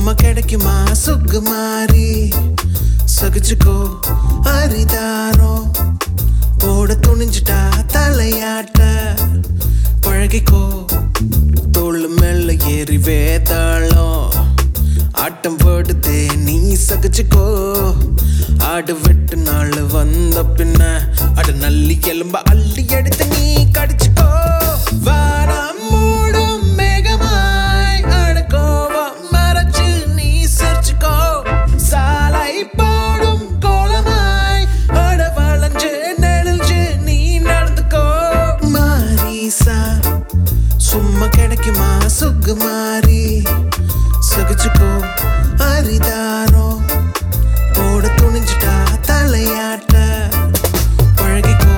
சும்மா கிடைக்குமா சுக்கு மாறி சகிச்சுக்கோ அரிதாரோ போட துணிஞ்சிட்டா தலையாட்ட பழகிக்கோ தோள் மேல ஏறி வேதாளம் ஆட்டம் போடுதே நீ சகிச்சுக்கோ ஆடு வெட்டு நாள் வந்த பின்ன அடு நல்லி எலும்ப அள்ளி எடுத்து நீ கடிச்சுக்கோ வானம் மூடும் மேகமாய் அடக்கோவம் மறைச்சு நீ சிரிச்சுக்கோ சாலை போடும் கோலமாய் அட வளைஞ்சு நெளிஞ்சு நீ நடந்துக்கோ மாரிசா சும்மா கிடைக்குமா சுக்கு மாறி சகிச்சுக்கோ அரிதாரோ போட துணிஞ்சிட்டா தலையாட்ட பழகிக்கோ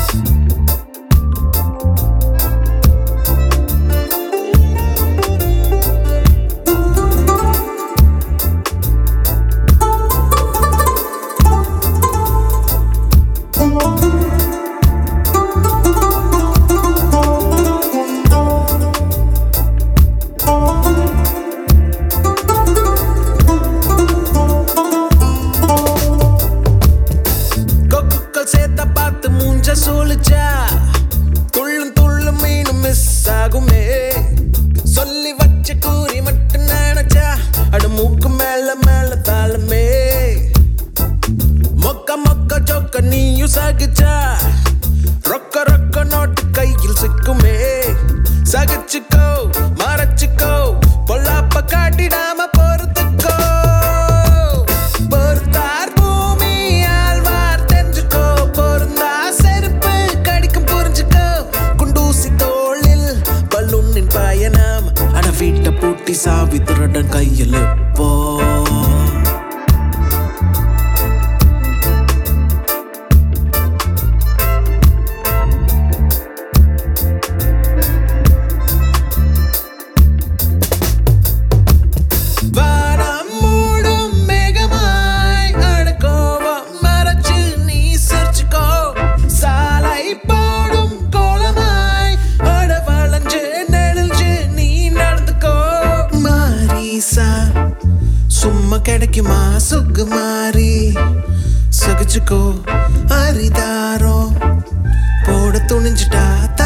கொக்குக்கள் சேர்த்த பார்த்து மூஞ்ச சூழிச்சா துள்ளும் துள்ளும் மீனும் மிஸ் ஆகுமே சொல்லி வச்ச கூறி மட்டும் நினைச்சா அடு மூக்கு மேல மேல தாளமே மொக்க மொக்க சொக்க நீயும் சகிச்சா ரொக்க ரொக்க நோட்டு கையில் சிக்குமே சகிச்சுக்கோ மறைச்சுக்கோ பொல்லாப்ப காட்டிடாம பொறுத்துக்கோ பொறுத்தார் பூமி ஆழ்வார் தெரிஞ்சுக்கோ பொருந்தா செருப்பு கடிக்கும் புரிஞ்சுக்கோ குண்டூசி தோளில் பலூனின் பயணம் ஆனா வீட்டை பூட்டி சாவி திருடன் கையில் போ வானம் மூடும் மேகமாய் அடக்கோவம் மறைச்சு நீ சிரிச்சுக்கோ சாலை போடும் கோலமாய் அட வளைஞ்சு நெளிஞ்சு நீ நடந்துக்கோ மாரிசா சும்மா கிடைக்குமா சுக்கு மாறி சகிச்சுக்கோ அரிதாரோ போட துணிஞ்சிட்டா